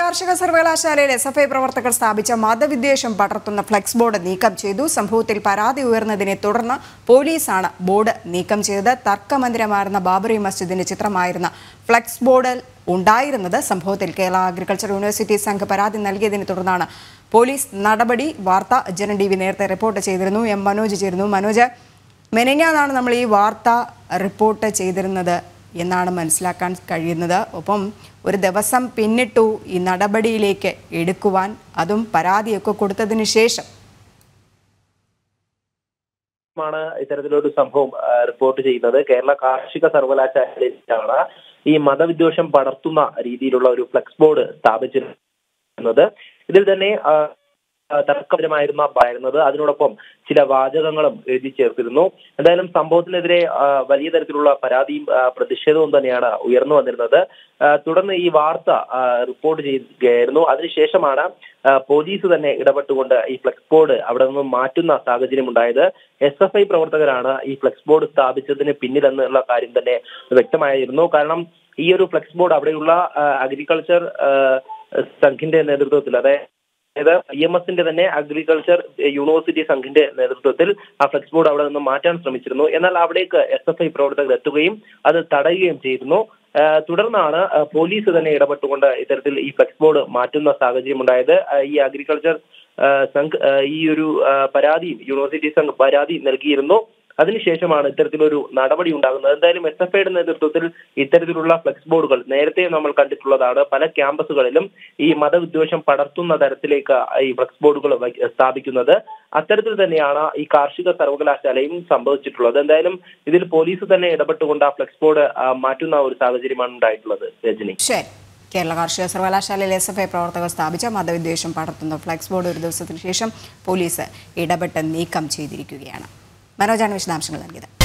കാർഷിക സർവകലാശാലയിൽ S F I പ്രവർത്തകർ സ്ഥാപിച്ച മതവിദ്വേഷം പടർത്തുന്ന ഫ്ലെക്സ് ബോർഡ് നീക്കം ചെയ്തു സംഭവത്തിൽ പരാതി ഉയർന്നതിനെ തുടർന്ന് പോലീസാണ് ബോർഡ് നീക്കം ചെയ്തത് തർക്കമന്ദിരമായിരുന്ന ബാബറി മസ്ജിദിന്റെ ചിത്രമായിരുന്ന ഫ്ലെക്സ് ബോർഡിൽ ഉണ്ടായിരുന്നത് സംഭവത്തിൽ കേരള അഗ്രികൾച്ചർ യൂണിവേഴ്സിറ്റി സംഘ് പരാതി നൽകിയതിനെ തുടർന്നാണ് പോലീസ് നടപടി വാർത്ത ജനൻ ടി വി നേരത്തെ റിപ്പോർട്ട് ചെയ്തിരുന്നു എം മനോജ് ചേരുന്നു മനോജ് മെനഞ്ഞാന്നാണ് നമ്മൾ ഈ വാർത്ത റിപ്പോർട്ട് ചെയ്തിരുന്നത് എന്നാണ് മനസ്സിലാക്കാൻ കഴിയുന്നത് ഒപ്പം ഒരു ദിവസം പിന്നിട്ടു ഈ നടപടിയിലേക്ക് എടുക്കുവാൻ അതും പരാതിയൊക്കെ കൊടുത്തതിന് ശേഷം ാണ് ഇത്തരത്തിലൊരു സംഭവം ആ, റിപ്പോർട്ട് ചെയ്യുന്നത് കേരള കാർഷിക സർവകലാശാലയിലാണ് ഈ മതവിദ്വേഷം പടർത്തുന്ന രീതിയിലുള്ള ഒരു ഫ്ലെക്സ് ബോർഡ് സ്ഥാപിച്ചിരുന്നത് ഇതിൽ തന്നെ ആ, ആ, തർക്കപരമായിരുന്ന പറയുന്നത് അതിനോടൊപ്പം ചില വാചകങ്ങളും എഴുതി ചേർത്തിരുന്നു എന്തായാലും സംഭവത്തിനെതിരെ ആ, വലിയ തരത്തിലുള്ള പരാതിയും ആ, പ്രതിഷേധവും തന്നെയാണ് ഉയർന്നു വന്നിരുന്നത് ആ, തുടർന്ന് ഈ വാർത്ത ആ, റിപ്പോർട്ട് ചെയ്യുകയായിരുന്നു അതിനുശേഷമാണ് ആ, പോലീസ് തന്നെ ഇടപെട്ടുകൊണ്ട് ഈ ഫ്ലെക്സ് ബോർഡ് അവിടെ നിന്ന് മാറ്റുന്ന സാഹചര്യം ഉണ്ടായത് എസ് എഫ് ഐ പ്രവർത്തകരാണ് ഈ ഫ്ലെക്സ് ബോർഡ് സ്ഥാപിച്ചതിന് പിന്നിലെന്നുള്ള കാര്യം തന്നെ വ്യക്തമായിരുന്നു കാരണം ഈ ഒരു ഫ്ലെക്സ് ബോർഡ് അവിടെയുള്ള ആ, അഗ്രികൾച്ചർ ആ, സംഘിന്റെ നേതൃത്വത്തിൽ അതായത് അതായത് ഐ എം എസിന്റെ തന്നെ അഗ്രികൾച്ചർ യൂണിവേഴ്സിറ്റി സംഘിന്റെ നേതൃത്വത്തിൽ ആ ഫ്ലെക്സ് ബോർഡ് അവിടെ നിന്ന് മാറ്റാൻ ശ്രമിച്ചിരുന്നു എന്നാൽ അവിടേക്ക് എസ് എഫ് ഐ പ്രവർത്തകർ എത്തുകയും അത് തടയുകയും ചെയ്തിരുന്നു ആ, തുടർന്നാണ് ആ, പോലീസ് തന്നെ ഇടപെട്ടുകൊണ്ട് ഇത്തരത്തിൽ ഈ ഫ്ലെക്സ് ബോർഡ് മാറ്റുന്ന സാഹചര്യം ഉണ്ടായത് ആ, ഈ അഗ്രികൾച്ചർ ആ, സംഘ് ആ, ഈ ഒരു ആ, പരാതി യൂണിവേഴ്സിറ്റി സംഘ് പരാതി നൽകിയിരുന്നു അതിനുശേഷമാണ് ഇത്തരത്തിലൊരു നടപടി ഉണ്ടാകുന്നത് എന്തായാലും എസ് എഫ് ഐയുടെ നേതൃത്വത്തിൽ ഇത്തരത്തിലുള്ള ഫ്ലെക്സ് ബോർഡുകൾ നേരത്തെ നമ്മൾ കണ്ടിട്ടുള്ളതാണ് പല ക്യാമ്പസുകളിലും ഈ മതവിദ്വേഷം പടർത്തുന്ന തരത്തിലേക്ക് ഈ ഫ്ലെക്സ് ബോർഡുകൾ വയ്ക്ക- സ്ഥാപിക്കുന്നത് അത്തരത്തിൽ തന്നെയാണ് ഈ കാർഷിക സർവകലാശാലയും സംഭവിച്ചിട്ടുള്ളത് എന്തായാലും ഇതിൽ പോലീസ് തന്നെ ഇടപെട്ടുകൊണ്ട് ആ ഫ്ലെക്സ് ബോർഡ് ആ, മാറ്റുന്ന ഒരു സാഹചര്യമാണ് ഉണ്ടായിട്ടുള്ളത് രജനി ശരി കേരള കാർഷിക സർവകലാശാലയിൽ എസ് എഫ് ഐ പ്രവർത്തകർ സ്ഥാപിച്ച മതവിദ്വേഷം പടർത്തുന്ന ഫ്ലെക്സ് ബോർഡ് ഒരു ദിവസത്തിന് ശേഷം പോലീസ് ഇടപെട്ട് നീക്കം ചെയ്തിരിക്കുകയാണ് മനോജാണ് വിശദാംശങ്ങൾ നൽകിയത്